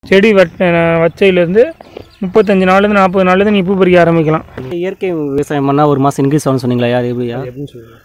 செடி வெட் வச்சையிலேருந்து முப்பத்தஞ்சு நாள்லேருந்து நாற்பது நாள்லேருந்து நீ பூ பறிக்க ஆரம்பிக்கலாம் இயற்கை விவசாயம் பண்ணால் ஒரு மாதம் இன்க்ரீஸ் ஆகும்னு சொன்னீங்களா யார் எப்படியா எப்படின்னு சொல்லுங்கள்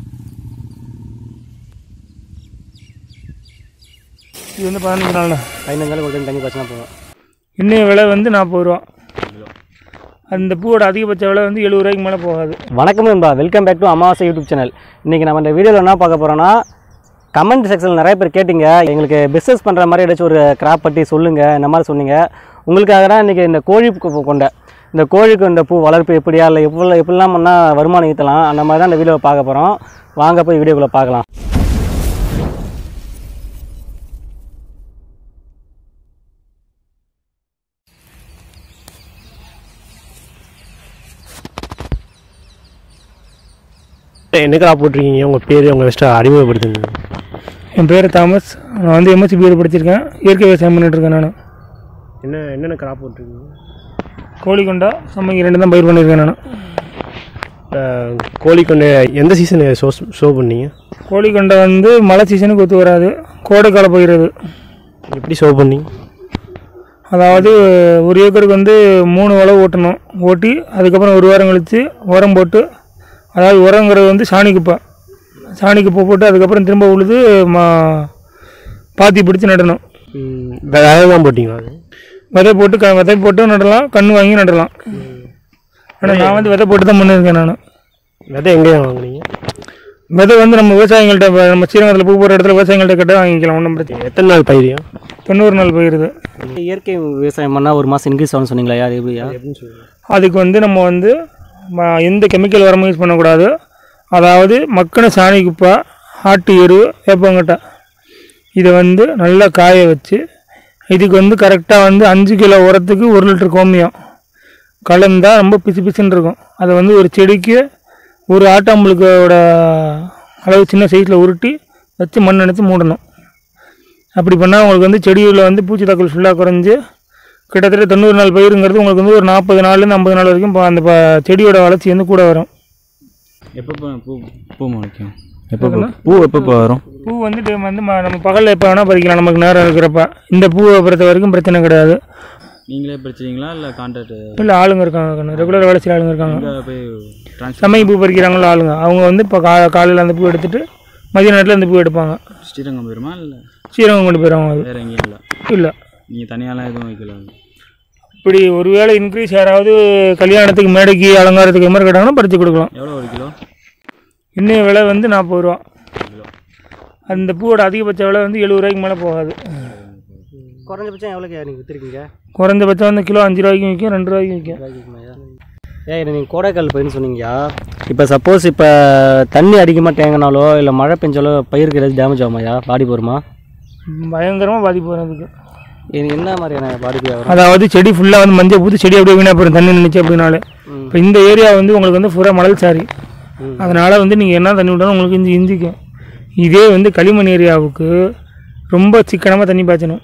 இது வந்து பதினஞ்சு நாள் தான் பதினஞ்சு நாள் ஒரு டைம் தண்ணி பாய்ச்சினா போதும் இன்னைய விலை வந்து நாற்பது ரூபா அந்த பூவோட அதிகபட்ச விலை வந்து எழுபது ரூபாய்க்கு மேலே போகாது வணக்கம் நண்பா welcome back to Amavasai YouTube channel இன்றைக்கி நம்ம இந்த வீடியோவில் என்ன பார்க்க போகிறோன்னா கமெண்ட் செக்ஷனில் நிறைய பேர் கேட்டிங்க எங்களுக்கு பிஸ்னஸ் பண்ணுற மாதிரி ஏதாச்சும் ஒரு கிராப் பற்றி சொல்லுங்கள் இந்த மாதிரி சொன்னீங்க உங்களுக்காக தான் இன்றைக்கி இந்த கோழி கொ- கொண்ட இந்த கோழி கொண்ட பூ வளர்ப்பு எப்படியா இல்லை எப்படி எப்படிலாம் பண்ணால் வருமானம் ஈட்டலாம் அந்த மாதிரி தான் இந்த வீடியோவை பார்க்க போகிறோம் வாங்க போய் வீடியோக்குள்ளே பார்க்கலாம் என்ன கிராப் போட்டிருக்கீங்க உங்கள் பேர் உங்கள் ஃபஸ்ட்டு அறிமுகப்படுத்துங்க என் பேர் தாமஸ் நான் வந்து எம்எஸ்சி பிஎட் படிச்சிருக்கேன் இயற்கை விவசாயம் பண்ணிட்டு இருக்கேன் நான் என்ன என்னென்ன கிராப் போட்டிருக்கீங்க கோழிக்கொண்டா சம்மங்கி ரெண்டு தான் பயிர் பண்ணியிருக்கேன் நான் அஹ், கோழி கொண்ட எந்த சீசன் ஷோ ஷோ பண்ணீங்க கோழிக்கொண்டை வந்து மழை சீசனுக்கு ஒத்து வராது கோடைக்கால பயிர் அது எப்படி ஷோ பண்ணீங்க அதாவது ஒரு ஏக்கருக்கு வந்து மூணு உழவு ஓட்டணும் ஓட்டி அதுக்கப்புறம் ஒரு வாரம் கழித்து உரம் போட்டு அதாவது உரங்கிறது வந்து சாணி குப்பை சாணி குப்பை போட்டு அதுக்கப்புறம் திரும்ப உழுது மா பாத்தி பிடிச்சி நடணும் ம், வேற தான் போட்டிங்களா அது விதை போட்டு க விதை போட்டு நடலாம் கன்று வாங்கி நடலாம் ஆனால் நான் வந்து விதை போட்டு தான் பண்ணியிருக்கேன் நான் விதை எங்கே வாங்குனீங்க விதை வந்து நம்ம விவசாயிகள்கிட்ட இப்ப நம்ம ஸ்ரீரங்கத்தில் பூ போகிற இடத்துல விவசாயிகள்கிட்ட கிட்ட வாங்கிக்கலாம் ஒன்றும் பிரச்சனை எத்தனை நாள் பயிரியா தொண்ணூறு நாள் பயிருது இயற்கை விவசாயம் பண்ணால் ஒரு மாதம் இன்க்ரீஸ் ஆகும்னு சொன்னீங்களா யார் எப்படியா எப்படின்னு சொல்லுங்கள் அதுக்கு வந்து நம்ம வந்து ம- எந்த கெமிக்கல் உரமும் யூஸ் பண்ணக்கூடாது அதாவது மக்கின சாணி குப்பை ஆட்டு எரு வேப்பங்கட்டை இதை வந்து நல்லா காய வச்சு இதுக்கு வந்து கரெக்டாக வந்து அஞ்சு கிலோ உரத்துக்கு ஒரு லிட்டர் கோமியம் கலந்தா ரொம்ப பிசு பிசுன்னு இருக்கும் அதை வந்து ஒரு செடிக்கு ஒரு ஆட்டாம்புழுக்கோட அளவு சின்ன சைஸில் உருட்டி வச்சு மண் அணைச்சி மூடணும் அப்படி பண்ணால் உங்களுக்கு வந்து செடியில் வந்து பூச்சி தாக்கல் ஃபுல்லாக குறைஞ்சி கிட்டத்தட்ட தொண்ணூறு நாள் பயிருங்கிறது உங்களுக்கு வந்து ஒரு நாற்பது நாள்லேருந்து ஐம்பது நாள் வரைக்கும் ப- அந்த ப- செடியோட வளர்ச்சி வந்து கூட வரும் எப்போ பூ பூ முளைக்கும் எப்போ பூ எப்போ வரும் பூ வந்து டைம் வந்து ம- நம்ம பகலில் எப்போ வேணால் பறிக்கலாம் நமக்கு நேரம் இருக்கிறப்ப இந்த பூவை பொறுத்த வரைக்கும் பிரச்சனை கிடையாது நீங்களே பறிச்சிங்களா இல்லை கான்ட்ராக்ட் இல்லை ஆளுங்க இருக்காங்க ரெகுலர் வேலை செய்கிற ஆளுங்க இருக்காங்க எங்கே போய் ட்ரான்ஸ்ஃபர் சமய பூ பறிக்கிறாங்களோ ஆளுங்க அவங்க வந்து இப்போ கா காலையில் அந்த பூ எடுத்துட்டு மதிய நேரத்தில் அந்த பூ எடுப்பாங்க ஸ்ரீரங்கம் போயிருமா இல்லை ஸ்ரீரங்கம் கொண்டு போயிடுவாங்க அது வேறு எங்கேயும் இல்லை இல்லை நீங்கள் தனியாலாம் எதுவும் வைக்கல இப்படி ஒருவேளை இன்க்ரீஸ் யாராவது கல்யாணத்துக்கு மேடைக்கு அலங்காரத்துக்கு இது மாதிரி கேட்டாங்கன்னா பறித்து கொடுக்கலாம் எவ்வளோ ஒரு கிலோ இன்னைய விலை வந்து நாற்பது ரூபா அந்த பூவோட அதிகபட்ச விலை வந்து எழுபது ரூபாய்க்கு மேலே போகாது குறைஞ்சபட்சம் எவ்வளோக்கு நீங்கள் விற்றுருக்கீங்க குறைஞ்சபட்சம் வந்து கிலோ அஞ்சு ரூபாய்க்கு விற்கும் ரெண்டு ரூபாய்க்கு விற்கும் ஏன் இது நீங்கள் கோடைக்கால் பயிர்னு சொன்னீங்கயா இப்போ சப்போஸ் இப்போ தண்ணி அதிகமாக தேங்கினாலோ இல்லை மழை பெஞ்சாலோ பயிருக்கு ஏதாச்சும் டேமேஜ் ஆகுமாயா பாடி போருமா பயங்கரமாக பாதிப்பு வரும் அதுக்கு எனக்கு என்ன மாதிரியான பாதிப்பு வரும் அதாவது செடி ஃபுல்லாக வந்து மஞ்சள் பூத்து செடி அப்படியே வீணாக போயிடும் தண்ணி நினைச்சு அப்படின்னாலே ம். இப்போ இந்த ஏரியா வந்து உங்களுக்கு வந்து பூரா மணல் சாரி ம். அதனால் வந்து நீங்கள் என்ன தண்ணி விட்டாலும் உங்களுக்கு இஞ்சி இஞ்சிக்கும் இதே வந்து களிமண் ஏரியாவுக்கு ரொம்ப சிக்கனமாக தண்ணி பாய்ச்சணும்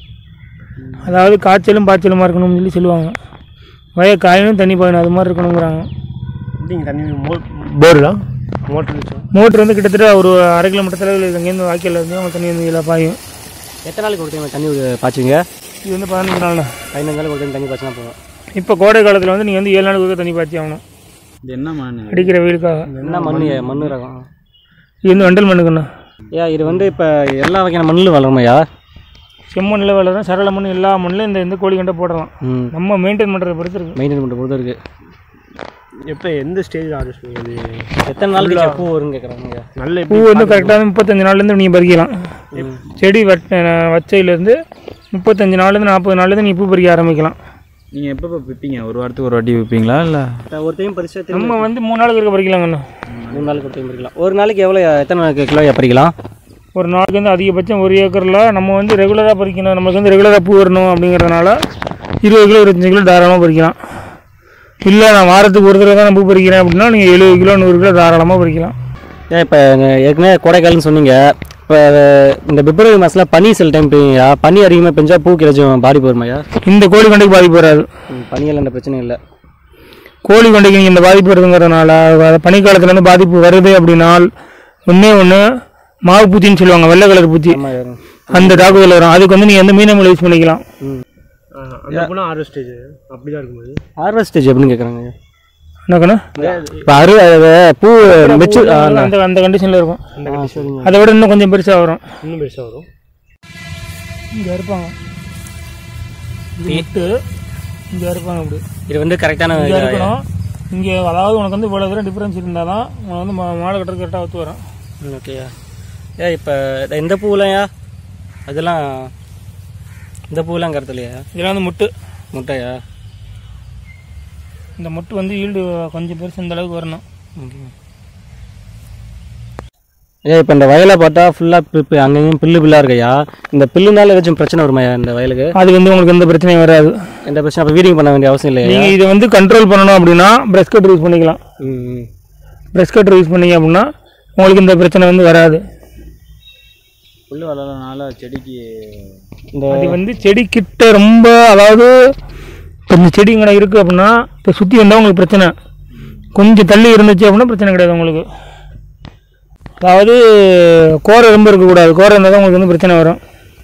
அதாவது காய்ச்சலும் பாய்ச்சலுமா இருக்கணும்னு சொல்லி சொல்லுவாங்க வய காயணும் தண்ணி பாயணும் அது மாதிரி இருக்கணுங்கிறாங்க எப்படிங்க தண்ணி மோ போர்லாம் மோட்டர் வச்சோம் மோட்ரு வந்து கிட்டத்தட்ட ஒரு அரை கிலோமீட்டர் தொலைவில் அங்கேருந்து வாய்க்கால் இருந்து அவங்க தண்ணி வந்து இதில் பாயும் எத்தனை நாளைக்கு ஒரு டைம் தண்ணி பாய்ச்சுவீங்க இது வந்து பதினஞ்சு நாள் தான் பதினஞ்சு நாளைக்கு ஒரு டைம் தண்ணி பாய்ச்சினா போதும் இப்போ கோடை காலத்தில் வந்து நீங்கள் வந்து ஏழு நாளுக்கு ஒருக்கா தண்ணி பாய்ச்சி ஆகணும் இது என்ன மண் அடிக்கிற வெயிலுக்காக என்ன மண் மண் ரகம் இது வந்து வண்டல் மண்ணுக்குண்ணா ஏன் இது வந்து இப்போ எல்லா வகையான மண்ணில் வளருமையா செம்மண்ணில் வளரும் சரள மண் எல்லா மண்ணிலும் இந்த இந்த கோழி கண்டை போடலாம் ம் நம்ம மெயின்டைன் பண்ணுறத பொறுத்து இருக்கு மெயின்டைன் பண்ணுற பொறுத்த இருக்குது எப்போ எந்த ஸ்டேஜில் ஆர்டர் பண்ணீங்க அது எத்தனை நாளைக்கு பூ வரும்னு கேட்குறாங்க நல்ல பூ வந்து கரெக்டாக முப்பத்தஞ்சு நாள்லேருந்து நீங்கள் பறிக்கலாம் செடி வட் வச்சையிலேருந்து முப்பத்தஞ்சு நாள்லேருந்து நாற்பது நாள்லேருந்து நீ பூ பறிக்க ஆரம்பிக்கலாம் நீங்கள் எப்போ விற்பீங்க ஒரு வாரத்துக்கு ஒரு வாட்டி விற்பீங்களா இல்லை ஒரு டைம் பறிச்சா நம்ம வந்து மூணு நாளுக்கு இருக்க பறிக்கலாங்கண்ணா மூணு நாளைக்கு ஒரு டைம் பறிக்கலாம் ஒரு நாளைக்கு எவ்வளோ எத்தனை கிலோ பறிக்கலாம் ஒரு நாளைக்கு வந்து அதிகபட்சம் ஒரு ஏக்கரில் நம்ம வந்து ரெகுலராக பறிக்கணும் நமக்கு வந்து ரெகுலராக பூ வரணும் அப்படிங்கிறதுனால இருபது கிலோ இருபத்தஞ்சு கிலோ தாராளமாக பறிக்கலாம் இல்லை நான் வாரத்துக்கு ஒரு தடவை தான் நான் பூ பறிக்கிறேன் அப்படின்னா நீங்கள் எழுபது கிலோ நூறு கிலோ தாராளமாக பறிக்கலாம் ஏன் இப்போ ஏற்கனவே கோடைக்காலம்னு சொன்னீங்க இப்போ இந்த பிப்ரவரி மாதத்தில் பனி சில டைம் பெய்யுங்கயா பனி அதிகமாக பெஞ்சா பூக்கு ஏதாச்சும் பாடி போருமாயா இந்த கோழி கொண்டைக்கு பாதிப்பு வராது பனியெல்லாம் எந்த பிரச்சனையும் இல்லை கோழி கொண்டைக்கு நீங்கள் இந்த பாதிப்பு வருதுங்கிறதுனால அது பனிக்காலத்துல இருந்து பாதிப்பு வருது அப்படின்னால் ஒன்றே ஒன்று மாவு பூச்சின்னு சொல்லுவாங்க வெள்ளை கலர் பூச்சி ஆமாம் அந்த தாக்குதல் வரும் அதுக்கு வந்து நீங்கள் எந்த மீனமில் யூஸ் பண்ணிக்கலாம் அந்த பூனா ஆறு ஸ்டேஜ் அப்படி தான் இருக்கும்போது ஹார்வெஸ்ட் ஸ்டேஜ் எப்படின்னு கேட்குறாங்க என்னக்கண்ணா இப்போ அரு அது பூ மெச்சு அந்த அந்த கண்டிஷனில் இருக்கும் சரிங்க அதை விட இன்னும் கொஞ்சம் பெருசாக வரும் இன்னும் பெருசாக வரும் இங்கே இருப்பாங்க இது முட்டு இங்கே இருப்பாங்க அப்படி இது வந்து கரெக்டான இங்கே இருக்கணும் இங்கே அதாவது உனக்கு வந்து இவ்வளோ தூரம் டிஃப்ரென்ஸ் இருந்தால் தான் உனக்கு வந்து மா- மாலை கட்டுறது கரெக்டாக ஒத்து வரும் ஓகேயா ஏ இப்போ இந்த பூவிலையா அதெல்லாம் இந்த பூவெல்லாம் கருத்துலையா இதெல்லாம் வந்து முட்டு முட்டையா இந்த முட்டு வந்து ஈல்டு கொஞ்சம் பெருசு இந்த அளவுக்கு வரணும் ஏ இப்போ இந்த வயலை பார்த்தா ஃபுல்லாக அங்கேயும் பில்லு பில்லாக இருக்கையா இந்த பில்லுனால ஏதாச்சும் பிரச்சனை வருமாயா இந்த வயலுக்கு அது வந்து உங்களுக்கு எந்த பிரச்சனையும் வராது எந்த பிரச்சனை அப்போ வீடிங் பண்ண வேண்டிய அவசியம் இல்லையா நீங்கள் இதை வந்து கண்ட்ரோல் பண்ணணும் அப்படின்னா ப்ரெஷ் கட்டர் யூஸ் பண்ணிக்கலாம் ம் ம். ப்ரெஷ் கட்டர் யூஸ் பண்ணீங்க அப்படின்னா உங்களுக்கு இந்த பிரச்சனை வந்து வராது புல் வளரனால செடிக்கு இந்த அது வந்து செடி கிட்ட ரொம்ப அதாவது இப்போ இந்த செடி இங்கே இருக்குது அப்படின்னா இப்போ சுற்றி வந்தால் உங்களுக்கு பிரச்சனை கொஞ்சம் தள்ளி இருந்துச்சு அப்படின்னா பிரச்சனை கிடையாது உங்களுக்கு அதாவது கோரை ரொம்ப இருக்கக்கூடாது கோரை இருந்தால் தான் உங்களுக்கு வந்து பிரச்சனை வரும்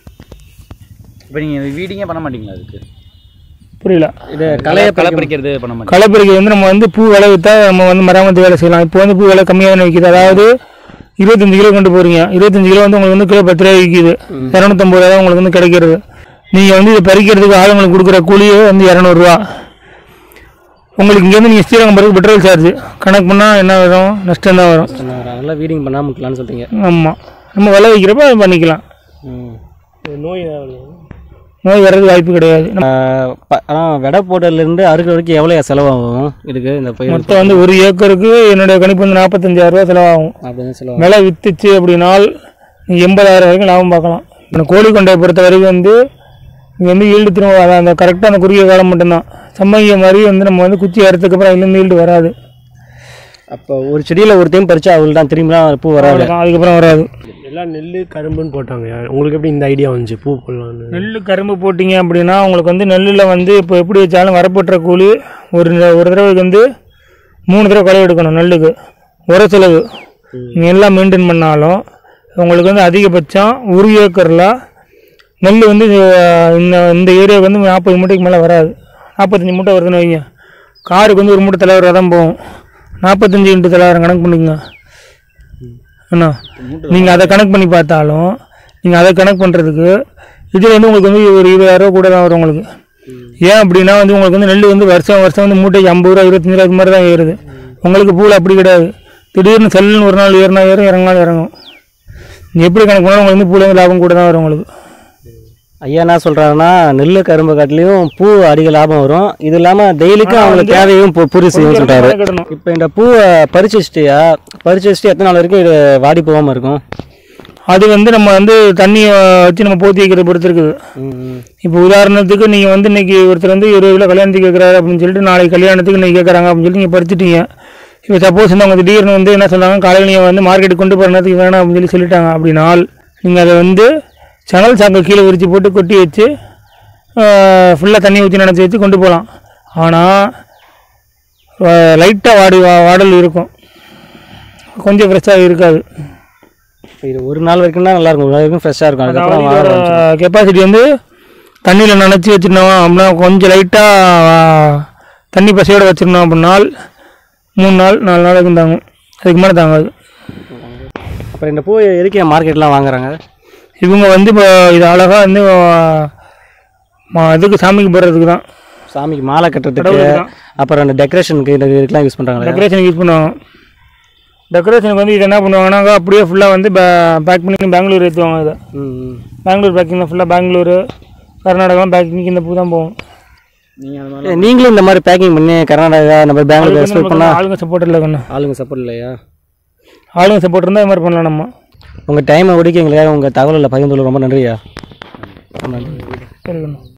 இப்போ நீங்கள் வீடிங்கே பண்ண மாட்டீங்களா அதுக்கு புரியல இது களைய களை பறிக்கிறது பண்ண மாட்டீங்க களைப்பறிக்கை வந்து நம்ம வந்து பூ விலை விற்றா நம்ம வந்து மராமத்து வேலை செய்யலாம் இப்போ வந்து பூ விலை கம்மியாக தானே விற்கிது அதாவது இருபத்தஞ்சு கிலோ கொண்டு போகிறீங்க இருபத்தஞ்சு கிலோ வந்து உங்களுக்கு வந்து கிலோ பத்து ரூபாய் விற்கிது இரநூத்தம்பது ரூபா தான் உங்களுக்கு வந்து கிடைக்கிறது நீங்கள் வந்து இதை பறிக்கிறதுக்கு ஆளுங்களுக்கு கொடுக்குற கூலியே வந்து இரநூறுவா உங்களுக்கு இங்கேருந்து நீங்கள் ஸ்ரீரங்கம் பிறகு பெட்ரோல் சார்ஜ் கணக்கு பண்ணால் என்ன வரும் நஷ்டம் தான் வரும் நல்லா வீடிங் பண்ணாமல் இருக்கலாம்னு சொல்கிறீங்க ஆமாம் நம்ம விலை வைக்கிறப்ப அதை பண்ணிக்கலாம் ம் நோய் ஏதாவது நோய் வர்றதுக்கு வாய்ப்பு கிடையாது ஆனால் விடை போட்டதுலேருந்து அறுக்கிற வரைக்கும் எவ்வளோ செலவாகும் இதுக்கு இந்த பயிர் மொத்தம் வந்து ஒரு ஏக்கருக்கு என்னுடைய கணிப்பு வந்து நாற்பத்தஞ்சாயிரம் ரூபா செலவாகும் அப்படின்னு செலவாகும் விலை வித்துச்சு அப்படின்னால் நீ எண்பதாயிரம் வரைக்கும் லாபம் பார்க்கலாம் இந்த கோழிக்கொண்டையை பொறுத்த வரைக்கும் வந்து இங்கே வந்து ஈல்டு திரும்ப அதான் அந்த கரெக்டாக அந்த குறுகிய காலம் மட்டும்தான் சம்மங்கிய மாதிரி வந்து நம்ம வந்து குச்சி அறுத்ததுக்கப்புறம் அதுலேருந்து ஈல்டு வராது அப்போ ஒரு செடியில் ஒரு டைம் பறிச்சா அவள் தான் திரும்பிலாம் பூ வராது அவ்வளவுதான். அதுக்கப்புறம் வராது எல்லாம் நெல் கரும்புன்னு போட்டாங்க உங்களுக்கு எப்படி இந்த ஐடியா வந்துச்சு பூ போடலான்னு நெல் கரும்பு போட்டிங்க அப்படின்னா உங்களுக்கு வந்து நெல்லில் வந்து இப்போ எப்படி வச்சாலும் வரப்போட்டுற கூலி ஒரு ஒரு தடவைக்கு வந்து மூணு தடவை களை எடுக்கணும் நெல்லுக்கு உர செலவு நீங்கள் எல்லாம் மெயின்டைன் பண்ணாலும் உங்களுக்கு வந்து அதிகபட்சம் ஒரு ஏக்கரில் நெல் வந்து அஹ், இந்த இந்த ஏரியாவுக்கு வந்து நாற்பது மூட்டைக்கு மேலே வராது நாற்பத்தஞ்சு மூட்டை வருதுன்னு வைங்க காருக்கு வந்து ஒரு மூட்டை தலைவராக தான் போகும் நாற்பத்தஞ்சு இன்ட்டு தொள்ளாயிரம் கணக்கு பண்ணிக்கங்க என்ன நீங்கள் அதை கணக்கு பண்ணி பார்த்தாலும் நீங்கள் அதை கணக்கு பண்ணுறதுக்கு இதில் வந்து உங்களுக்கு வந்து ஒரு இருபதாயிரரூவா கூட தான் வரும் உங்களுக்கு ஏன் அப்படின்னா வந்து உங்களுக்கு வந்து நெல் வந்து வருஷம் வருஷம் வந்து மூட்டைக்கு ஐம்பது ரூபா இருபத்தஞ்சு ரூபா இது மாதிரி தான் ஏறுது உங்களுக்கு பூவில் அப்படி கிடையாது திடீர்னு செல்லுன்னு ஒரு நாள் ஏறினா ஏறும் இறங்கினாலும் இறங்கும் நீ எப்படி கணக்கு பண்ணாலும் உங்களுக்கு வந்து பூவில் வந்து லாபம் கூட தான் வரும் உங்களுக்கு ஐயா என்ன சொல்கிறாங்கன்னா நெல் கரும்பு காட்டிலையும் பூ அதிக லாபம் வரும் இது இல்லாமல் டெய்லிக்கும் அவங்களுக்கு தேவையும் பூ பூரி செய்யும் சொல்கிறாரு கட்டணும் இப்போ இந்த பூவை பறிச்சு வச்சிட்டியா பறிச்சு வச்சுட்டு எத்தனை நாள் வரைக்கும் இது வாடி போகாமல் இருக்கும் அது வந்து நம்ம வந்து தண்ணியை வச்சு நம்ம போத்தி வைக்கிறத பொறுத்து இருக்குது ம் இப்போ உதாரணத்துக்கு நீங்கள் வந்து இன்னைக்கு ஒருத்தர் வந்து இருபது கிலோ கல்யாணத்துக்கு கேட்குறாரு அப்படின்னு சொல்லிட்டு நாளைக்கு கல்யாணத்துக்கு இன்னைக்கு கேட்குறாங்க அப்படின்னு சொல்லி நீங்கள் பறிச்சிட்டீங்க இப்போ சப்போஸ் வந்து அவங்க திடீர்னு வந்து என்ன சொல்கிறாங்க காலையில் நீங்கள் வந்து மார்க்கெட்டுக்கு கொண்டு போகிற நேரத்துக்கு வேணாம் அப்படின்னு சொல்லி சொல்லிட்டாங்க அப்படின்னால் நீங்கள் அதை வந்து சணல் சாங்க கீழே விரித்து போட்டு கொட்டி வச்சு ஃபுல்லாக தண்ணி ஊற்றி நினச்சி வச்சு கொண்டு போகலாம் ஆனால் லைட்டாக வாடி வா வாடல் இருக்கும் கொஞ்சம் ஃப்ரெஷ்ஷாக இருக்காது இப்போ இது ஒரு நாள் வரைக்கும் தான் நல்லா இருக்கும் ஒரு நாள் வரைக்கும் ஃப்ரெஷ்ஷாக இருக்கும் அதுக்கப்புறம் வாட ஆரம்பிச்சிடும். கெப்பாசிட்டி வந்து தண்ணியில் நனைச்சி வச்சிருந்தோம் அப்படின்னா கொஞ்சம் லைட்டாக தண்ணி பசையோடு வச்சிருந்தோம் அப்படின்னால் மூணு நாள் நாலு நாள் வரைக்கும் தாங்கும் அதுக்கு மேலே தாங்காது அப்புறம் இந்த பூ எதுக்கு மார்க்கெட்லாம் வாங்குறாங்க இவங்க வந்து இப்போ இது அழகாக வந்து ஆஹ், மா- இதுக்கு சாமிக்கு போடுறதுக்கு தான் சாமிக்கு மாலை கட்டுறதுக்கு கடவுளுக்கு தான் அப்புறம் அந்த டெக்கரேஷனுக்கு இந்த இதுக்கெலாம் யூஸ் பண்ணுறாங்களே டெக்கரேஷனுக்கு யூஸ் பண்ணுவாங்க டெக்கரேஷனுக்கு வந்து இது என்ன பண்ணுவாங்கன்னா அப்படியே ஃபுல்லாக வந்து பேக் பண்ணி பெங்களூர் ஏற்றுவாங்க இதை ம் ம். பெங்களூர் பேக்கிங் தான் ஃபுல்லாக பெங்களூர் கர்நாடகாலாம் பேக்கிங்க்கு இந்த பூ தான் போகும் நீங்கள் அது மாதிரி ஏ, நீங்களும் இந்த மாதிரி பேக்கிங் பண்ணி கர்நாடகா நம்ம பெங்களூர் அதுக்கு வந்து எக்ஸ்போர்ட் நமக்கு பண்ணால் ஆளுங்க சப்போர்ட் இல்லை கண்ணு ஆளுங்க சப்போர்ட் இல்லையா ஆளுங்க சப்போர்ட் இருந்தால் இது மாதிரி பண்ணலாம் நம்ம உங்கள் டைமை ஒதுக்கி எங்களுக்கு உங்கள் தகவல்களை பகிர்ந்து கொள்ள ரொம்ப நன்றியா சரி கண்ணு